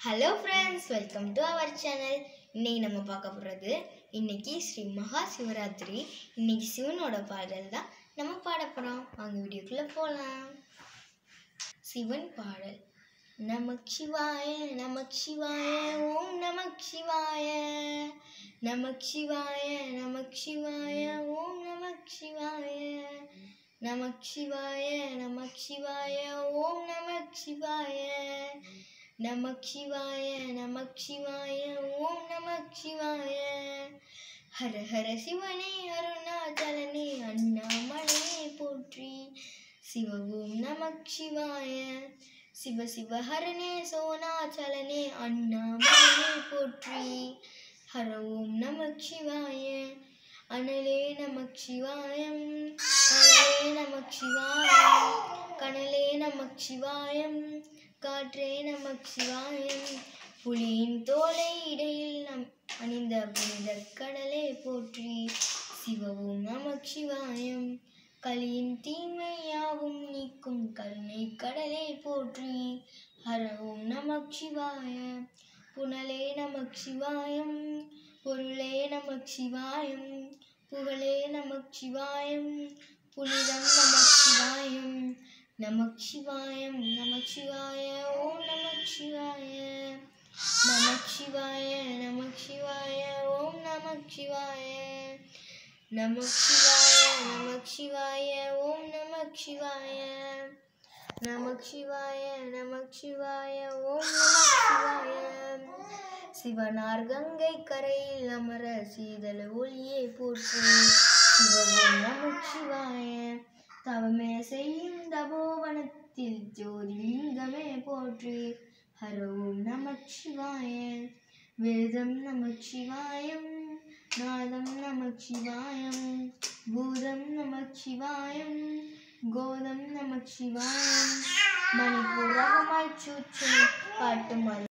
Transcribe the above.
hello friends welcome to our channel இன்னைக்கு நம்ம பார்க்க போகிறது இன்னைக்கு ஸ்ரீ மகா சிவராத்திரி இன்னைக்கு சிவனோட பாடல் தான் நம்ம பாட போகிறோம் வாங்க வீடியோக்குள்ளே போகலாம் சிவன் பாடல் நமக் சிவாய நமக் சிவாய ஓம் நமக் சிவாய நமக் சிவாய நமக் சிவாய ஓம் நமக் சிவாய நமக் சிவாய நமக் சிவாய ஓம் நமக் சிவாய நமக் சிவாய நமக் சிவாய ஓம் நமக் சிவாய ஹர ஹர சிவனே அருணாச்சலனே அண்ணாமலையே போற்றி சிவ ஓம் நமக் சிவாய சிவ சிவ ஹரனே சோனாச்சலனே அண்ணாமலையே போற்றி ஹர ஓம் நமக் சிவாய அனலே நமக் சிவாயம் அனலே நமக் சிவாயம் கனலே நமக் சிவாயம் காற்றே நமக் சிவாயம் புலியின் தோலை இடையில் நம் அணிந்த புனித கடலே போற்றி சிவவும் நமக் சிவாயம் கலியின் தீமை யாவும் நீக்கும் கருணை கடலே போற்றி ஹரவும் நமக் சிவாய புனலே நமக் சிவாயம் பொருளே நமக் சிவாயம் புகழே நமக் சிவாயம் புனிதம் நமக் சிவாயம் நமக் சிவாயம் நமக் சிவாய ஓம் நமக் சிவாய நமக் சிவாய நமக் சிவாய ஓம் நமக் சிவாய நமக் சிவாய நமக் சிவாய ஓம் நமக் சிவாய நமக் சிவாய நமக் சிவாய ஓம் நமக் சிவாய சிவனார் கங்கை கரையில் அமர சீதள ஒளியே போற்றி சிவவோம் நமக் சிவாய தவமே செய்யும் தபோவனத்தில் ஜோதி லிங்கமே போற்றி ஹரோம் நமக் சிவாய வேதம் நமக் சிவாயம் நாதம் நமக் சிவாயம் பூதம் நமக் சிவாயம் கோதம் நமக் சிவாயம் மணிப்பூரகமாய் சூச்சுமை பாட்டு